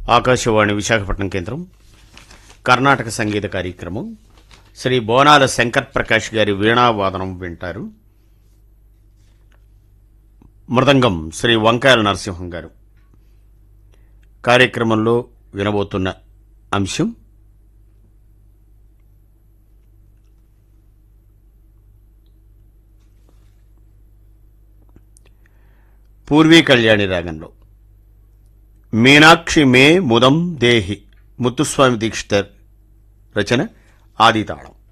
ఆకాశవాణి విశాఖపట్నం కేంద్రం కర్ణాటక సంగీత కార్యక్రమం శ్రీ బోనాల శంకర్ ప్రకాష్ గారి వీణావాదనం వింటారు మృదంగం శ్రీ వంకాయల నరసింహం గారు కార్యక్రమంలో వినబోతున్న అంశం పూర్వీ కళ్యాణి రాగంలో మీనాక్షి మే ముదం దేహి ముత్తుస్వామి దీక్షితర్ రచన ఆదితాళం